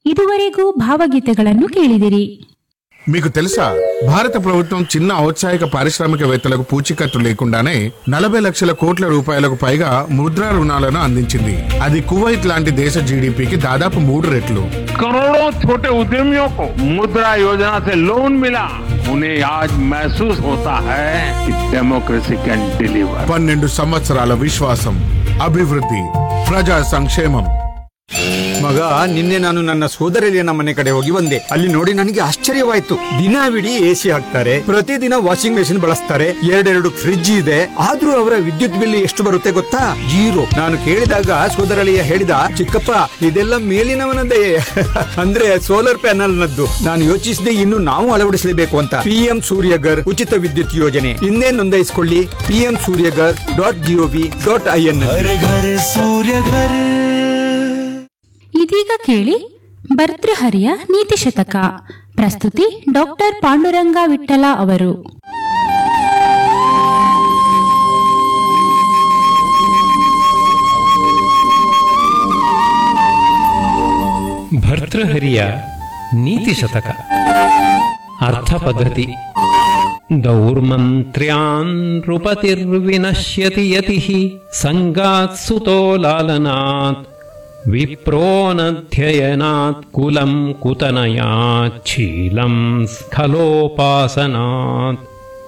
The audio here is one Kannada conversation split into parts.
ಇದುವರೆಗೂ భావగీತೆಗಳನ್ನು కేಳಿದಿರಿ మీకు తెలుసా భారత ప్రభుత్వం చిన్న ఔత్సాహిక పారిశ్రామికవేత్తలకు పూచీకత్తు లేకుండానే నలభై లక్షల కోట్ల రూపాయలకు పైగా ముద్రా రుణాలను అందించింది అది కువైట్ లాంటి దేశ జీడిపికి దాదాపు మూడు రెట్లు करोड़ों छोटे उद्यमियों को मुद्रा योजना से लोन मिला उन्हें आज महसूस होता है कि डेमोक्रेसी कैन डिलीवर పన్నెండు సంవత్సరాల విశ్వాసం అభివృద్ధి ప్రజా సంక్షేమం ಮಗ ನಿನ್ನೆ ನಾನು ನನ್ನ ಸೋದರಳಿಯನ ಮನೆ ಕಡೆ ಹೋಗಿ ಬಂದೆ ಅಲ್ಲಿ ನೋಡಿ ನನಗೆ ಆಶ್ಚರ್ಯವಾಯ್ತು ದಿನವಿಡೀ ಎಸಿ ಹಾಕ್ತಾರೆ ಪ್ರತಿದಿನ ವಾಷಿಂಗ್ ಮೆಷಿನ್ ಬಳಸ್ತಾರೆ ಎರಡೆರಡು ಫ್ರಿಡ್ಜ್ ಇದೆ ಆದ್ರೂ ಅವರ ವಿದ್ಯುತ್ ಬಿಲ್ ಎಷ್ಟು ಬರುತ್ತೆ ಗೊತ್ತಾ ಜೀರೋ ನಾನು ಕೇಳಿದಾಗ ಸೋದರಳಿಯ ಹೇಳಿದ ಚಿಕ್ಕಪ್ಪ ಇದೆಲ್ಲ ಮೇಲಿನವನದೇ ಅಂದ್ರೆ ಸೋಲಾರ್ ಪ್ಯಾನಲ್ ನದ್ದು ನಾನು ಯೋಚಿಸಿದೆ ಇನ್ನು ನಾವು ಅಳವಡಿಸಲೇಬೇಕು ಅಂತ ಪಿಎಂ ಸೂರ್ಯಗರ್ ಉಚಿತ ವಿದ್ಯುತ್ ಯೋಜನೆ ಇನ್ನೇ ನೋಂದಾಯಿಸಿಕೊಳ್ಳಿ PM Surya Ghar dot gov dot I N ಇದೀಗ ಕೇಳಿ ಭರ್ತೃಹರಿಯ ನೀತಿ ಶತಕ ಪ್ರಸ್ತುತಿ ಡಾಕ್ಟರ್ ಪಾಂಡುರಂಗ ವಿಠಲ ಅವರು ಭರ್ತೃಹರಿಯ ನೀತಿ ಶತಕ ಅರ್ಥ ಪದ್ಧತಿ ದೌರ್ಮಂತ್ರ್ಯಾನ್ ನೃಪತಿರ್ವಿನಶ್ಯತಿ ಯತಿಃ ಸಂಗಾತ್ ಸುತೋ ಲಾಲನಾತ್ ವಿಪ್ರೋನಧ್ಯಯನಾತ್ ಕುಲಂ ಕುತನಯಾತ್ ಶೀಲಂ ಸ್ಖಲೋಪಾಸನಾತ್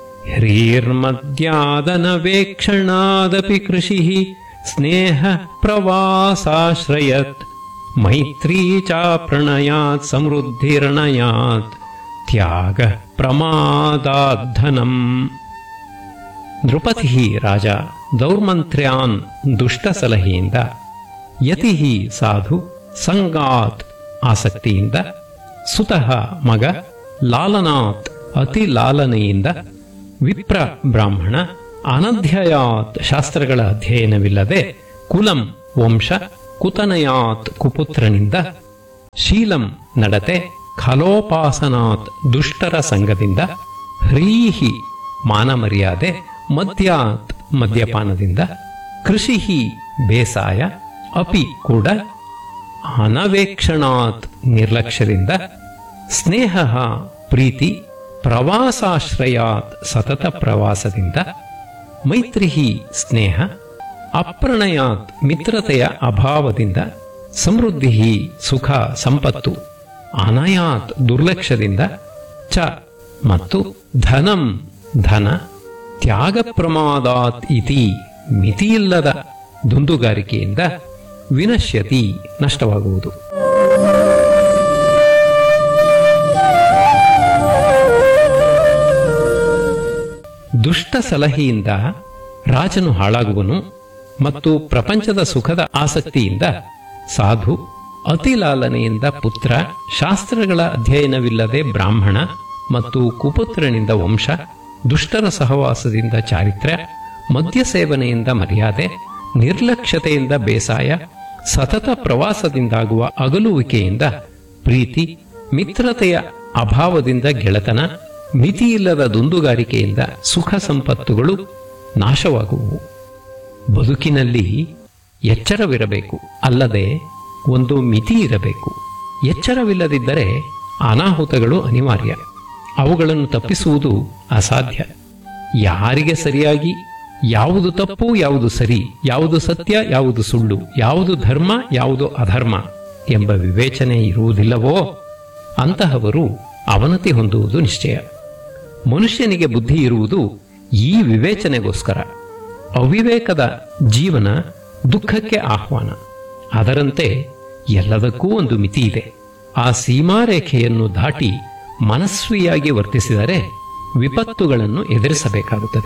ह्रीर्मद्यादनवेक्षणादपि कृषिः स्नेहः प्रवासाश्रयत् मैत्री चाप्रणयात् समृद्धिर्णयात् त्यागः प्रमादाद्धनम् ನೃಪತಿ ರಾಜ ದೌರ್ಮಂತ್ರ್ಯಾನ್ ದುಷ್ಟ ಸಲಹೆಯಿಂದ ಯತಿ ಸಾಧು ಸಂಗಾತ್ ಆಸಕ್ತಿಯಿಂದ ಸುತಃ ಮಗ ಲಾಲನಾತ್ ಅತಿ ಲಾಲನೆಯಿಂದ ವಿಪ್ರ ಬ್ರಾಹ್ಮಣ ಅನಧ್ಯಯಾತ್ ಶಾಸ್ತ್ರಗಳ ಅಧ್ಯಯನವಿಲ್ಲದೆ ಕುಲಂ ವಂಶ ಕುತನಯಾತ್ ಕುಪುತ್ರನಿಂದ ಶೀಲಂ ನಡತೆ ಖಲೋಪಾಸನಾತ್ ದುಷ್ಟರ ಸಂಘದಿಂದ ಹ್ರೀಹಿ ಮಾನಮರ್ಯಾದೆ ಮದ್ಯಾತ್ ಮದ್ಯಪಾನದಿಂದ ಕೃಷಿ ಬೇಸಾಯ ಅಪಿ ಕೂಡ ಅನವೇಕ್ಷಣಾತ್ ನಿರ್ಲಕ್ಷ್ಯದಿಂದ ಸ್ನೇಹ ಪ್ರೀತಿ ಪ್ರವಾಸಾಶ್ರಯಾತ್ ಸತತ ಪ್ರವಾಸದಿಂದ ಮೈತ್ರಿ ಸ್ನೇಹ ಅಪ್ರಣಯಾತ್ ಮಿತ್ರತೆಯ ಅಭಾವದಿಂದ ಸಮೃದ್ಧಿ ಸುಖ ಸಂಪತ್ತು ಅನಯಾತ್ ದುರ್ಲಕ್ಷ್ಯದಿಂದ ಚ ಮತ್ತು ಧನಂ ಧನ ತ್ಯಾಗ ಪ್ರಮಾದಾತ್ ಇತಿ ಮಿತಿಯಿಲ್ಲದ ದುಂದುಗಾರಿಕೆಯಿಂದ ವಿನಶ್ಯತಿ ನಷ್ಟವಾಗುವುದು ದುಷ್ಟ ಸಲಹೆಯಿಂದ ರಾಜನು ಹಾಳಾಗುವನು ಮತ್ತು ಪ್ರಪಂಚದ ಸುಖದ ಆಸಕ್ತಿಯಿಂದ ಸಾಧು ಅತಿಲಾಲನೆಯಿಂದ ಪುತ್ರ ಶಾಸ್ತ್ರಗಳ ಅಧ್ಯಯನವಿಲ್ಲದೆ ಬ್ರಾಹ್ಮಣ ಮತ್ತು ಕುಪುತ್ರನಿಂದ ವಂಶ ದುಷ್ಟರ ಸಹವಾಸದಿಂದ ಚಾರಿತ್ರ್ಯ ಮದ್ಯ ಸೇವನೆಯಿಂದ ಮರ್ಯಾದೆ ನಿರ್ಲಕ್ಷ್ಯತೆಯಿಂದ ಬೇಸಾಯ ಸತತ ಪ್ರವಾಸದಿಂದಾಗುವ ಅಗಲುವಿಕೆಯಿಂದ ಪ್ರೀತಿ ಮಿತ್ರತೆಯ ಅಭಾವದಿಂದ ಗೆಳೆತನ ಮಿತಿಯಿಲ್ಲದ ದುಂದುಗಾರಿಕೆಯಿಂದ ಸುಖ ಸಂಪತ್ತುಗಳು ನಾಶವಾಗುವು ಬದುಕಿನಲ್ಲಿ ಎಚ್ಚರವಿರಬೇಕು ಅಲ್ಲದೆ ಒಂದು ಮಿತಿ ಇರಬೇಕು ಎಚ್ಚರವಿಲ್ಲದಿದ್ದರೆ ಅನಾಹುತಗಳು ಅನಿವಾರ್ಯ ಅವುಗಳನ್ನು ತಪ್ಪಿಸುವುದು ಅಸಾಧ್ಯ ಯಾರಿಗೆ ಸರಿಯಾಗಿ ಯಾವುದು ತಪ್ಪು ಯಾವುದು ಸರಿ ಯಾವುದು ಸತ್ಯ ಯಾವುದು ಸುಳ್ಳು ಯಾವುದು ಧರ್ಮ ಯಾವುದು ಅಧರ್ಮ ಎಂಬ ವಿವೇಚನೆ ಇರುವುದಿಲ್ಲವೋ ಅಂತಹವರು ಅವನತಿ ಹೊಂದುವುದು ನಿಶ್ಚಯ ಮನುಷ್ಯನಿಗೆ ಬುದ್ಧಿ ಇರುವುದು ಈ ವಿವೇಚನೆಗೋಸ್ಕರ ಅವಿವೇಕದ ಜೀವನ ದುಃಖಕ್ಕೆ ಆಹ್ವಾನ ಅದರಂತೆ ಎಲ್ಲದಕ್ಕೂ ಒಂದು ಮಿತಿ ಇದೆ ಆ ಸೀಮಾರೇಖೆಯನ್ನು ದಾಟಿ ಮನಸ್ವಿಯಾಗಿ ವರ್ತಿಸಿದರೆ ವಿಪತ್ತುಗಳನ್ನು ಎದುರಿಸಬೇಕಾಗುತ್ತದೆ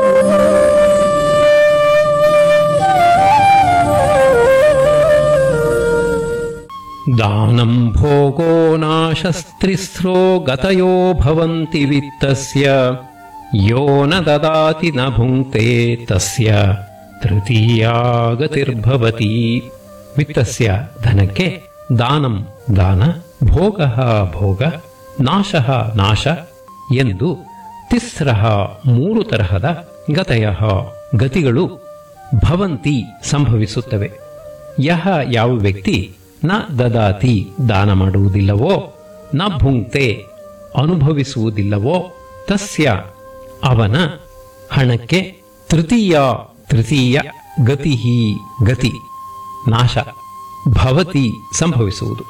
ದಾನಂ ಭೋಗೋ ನಾಶಸ್ತ್ರಿಸ್ರೋ ಗತಯೋ ಭವಂತಿ ವಿತ್ತಸ್ಯ ಯೋ ನ ದದಾತಿ ನ ಭುಂಕ್ತೆ ತಸ್ಯ ತೃತೀಯಾ ಗತಿರ್ಭವತಿ ವಿತ್ತಸ್ಯ ಧನಕ್ಕೆ ದಾನಂ ದಾನ ಭೋಗ ಭೋಗ ನಾಶ ನಾಶ ಎಂದು ತಿಸ್ರಃ ಮೂರು ತರಹದ ಗತಯ ಗತಿಗಳು ಭವಂತಿ ಸಂಭವಿಸುತ್ತವೆ ಯಹ ಯಾವ ವ್ಯಕ್ತಿ ನ ದದಾತಿ ದಾನ ಮಾಡುವುದಿಲ್ಲವೋ ನ ಭುಂಕ್ತೆ ಅನುಭವಿಸುವುದಿಲ್ಲವೋ ತಸ್ಯ ಅವನ ಹಣಕ್ಕೆ ತೃತೀಯ ತೃತೀಯ ಗತಿ ಗತಿ ನಾಶ ಭವತಿ ಸಂಭವಿಸುವುದು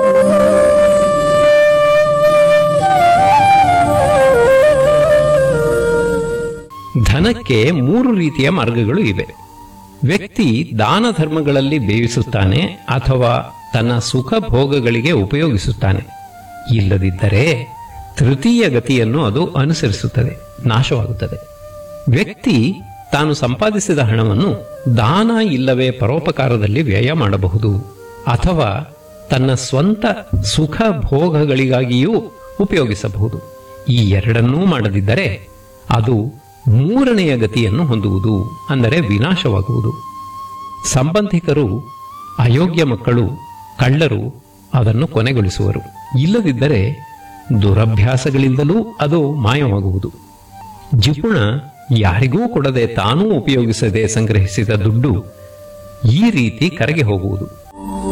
ಧನಕ್ಕೆ ಮೂರು ರೀತಿಯ ಮಾರ್ಗಗಳು ಇವೆ ವ್ಯಕ್ತಿ ದಾನ ಧರ್ಮಗಳಲ್ಲಿ ಬೇಯಿಸುತ್ತಾನೆ ಅಥವಾ ತನ್ನ ಸುಖ ಭೋಗಗಳಿಗೆ ಉಪಯೋಗಿಸುತ್ತಾನೆ ಇಲ್ಲದಿದ್ದರೆ ತೃತೀಯ ಗತಿಯನ್ನು ಅದು ಅನುಸರಿಸುತ್ತದೆ ನಾಶವಾಗುತ್ತದೆ ವ್ಯಕ್ತಿ ತಾನು ಸಂಪಾದಿಸಿದ ಹಣವನ್ನು ದಾನ ಇಲ್ಲವೇ ಪರೋಪಕಾರದಲ್ಲಿ ವ್ಯಯ ಮಾಡಬಹುದು ಅಥವಾ ತನ್ನ ಸ್ವಂತ ಸುಖ ಭೋಗಗಳಿಗಾಗಿಯೂ ಉಪಯೋಗಿಸಬಹುದು ಈ ಎರಡನ್ನೂ ಮಾಡದಿದ್ದರೆ ಅದು ಮೂರನೆಯ ಗತಿಯನ್ನು ಹೊಂದುವುದು ಅಂದರೆ ವಿನಾಶವಾಗುವುದು ಸಂಬಂಧಿಕರು ಅಯೋಗ್ಯ ಮಕ್ಕಳು ಕಳ್ಳರು ಅದನ್ನು ಕೊನೆಗೊಳಿಸುವರು ಇಲ್ಲದಿದ್ದರೆ ದುರಭ್ಯಾಸಗಳಿಂದಲೂ ಅದು ಮಾಯವಾಗುವುದು ಜಿಪುಣ ಯಾರಿಗೂ ಕೊಡದೆ ತಾನೂ ಉಪಯೋಗಿಸದೆ ಸಂಗ್ರಹಿಸಿದ ದುಡ್ಡು ಈ ರೀತಿ ಕರಗಿ ಹೋಗುವುದು